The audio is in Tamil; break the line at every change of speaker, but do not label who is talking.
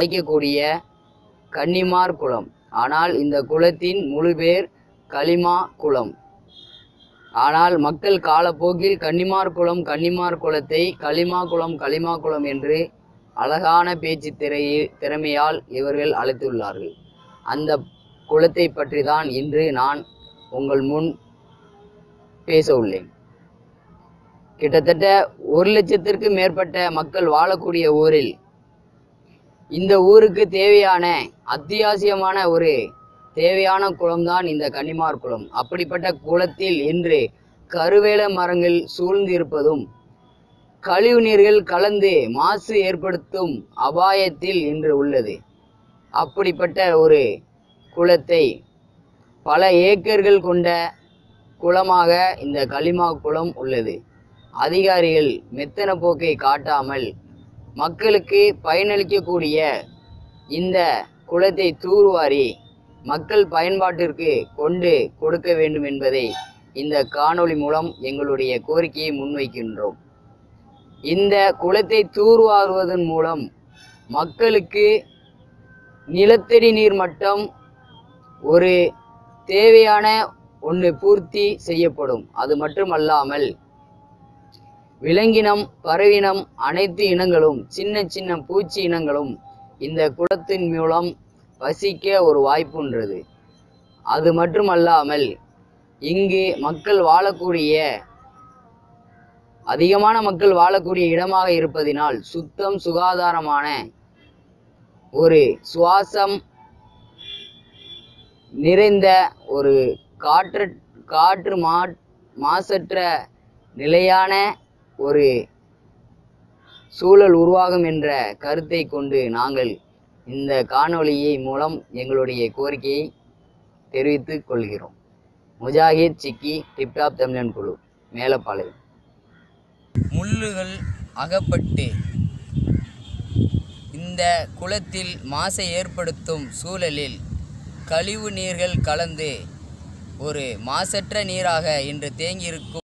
அழைக்கக்கூடிய கன்னிமார் குளம் ஆனால் இந்த குளத்தின் முழு பேர் களிமா குளம் ஆனால் மக்கள் காலப்போக்கில் கன்னிமார் குளம் கன்னிமார் குளத்தை களிமா குளம் களிமா குளம் என்று அழகான பேச்சு திரையை திறமையால் இவர்கள் அழைத்துள்ளார்கள் அந்த குளத்தை பற்றி தான் இன்று நான் உங்கள் முன் பேச உள்ளேன் கிட்டத்தட்ட ஒரு லட்சத்திற்கு மேற்பட்ட மக்கள் வாழக்கூடிய ஊரில் இந்த ஊருக்கு தேவையான அத்தியாவசியமான ஒரு தேவையான குளம்தான் இந்த கன்னிமார் குளம் அப்படிப்பட்ட குளத்தில் இன்று கருவேல மரங்கள் சூழ்ந்து இருப்பதும் கழிவு நீர்கள் கலந்து மாசு ஏற்படுத்தும் அபாயத்தில் இன்று உள்ளது அப்படிப்பட்ட ஒரு குளத்தை பல ஏக்கர்கள் கொண்ட குளமாக இந்த களிமா குளம் உள்ளது அதிகாரிகள் மெத்தன போக்கை காட்டாமல் மக்களுக்கு பயனளிக்கக்கூடிய இந்த குளத்தை தூர்வாரி மக்கள் பயன்பாட்டிற்கு கொண்டு கொடுக்க வேண்டும் என்பதை இந்த காணொளி மூலம் எங்களுடைய கோரிக்கையை முன்வைக்கின்றோம் இந்த குளத்தை தூர்வாருவதன் மூலம் மக்களுக்கு நிலத்தடி நீர் மட்டம் ஒரு தேவையான ஒன்று பூர்த்தி செய்யப்படும் அது மட்டுமல்லாமல் விலங்கினம் பறவினம் அனைத்து இனங்களும் சின்ன சின்ன பூச்சி இனங்களும் இந்த குளத்தின் மூலம் வசிக்க ஒரு வாய்ப்புன்றது அது மட்டுமல்லாமல் இங்கு மக்கள் வாழக்கூடிய அதிகமான மக்கள் வாழக்கூடிய இடமாக இருப்பதினால் சுத்தம் சுகாதாரமான ஒரு சுவாசம் நிறைந்த ஒரு காற்று காற்று மா மாசற்ற நிலையான ஒரு சூழல் உருவாகும் என்ற கருத்தை கொண்டு நாங்கள் இந்த காணொளியை மூலம் எங்களுடைய கோரிக்கையை தெரிவித்துக் கொள்கிறோம் முஜாஹித் சிக்கி டிப்டாப் தமிழன் குழு மேலப்பாளையம் முள்ளுகள் அகப்பட்டு இந்த குளத்தில் மாசை ஏற்படுத்தும் சூழலில் கழிவு நீர்கள் கலந்து ஒரு மாசற்ற நீராக இன்று தேங்கியிருக்கும்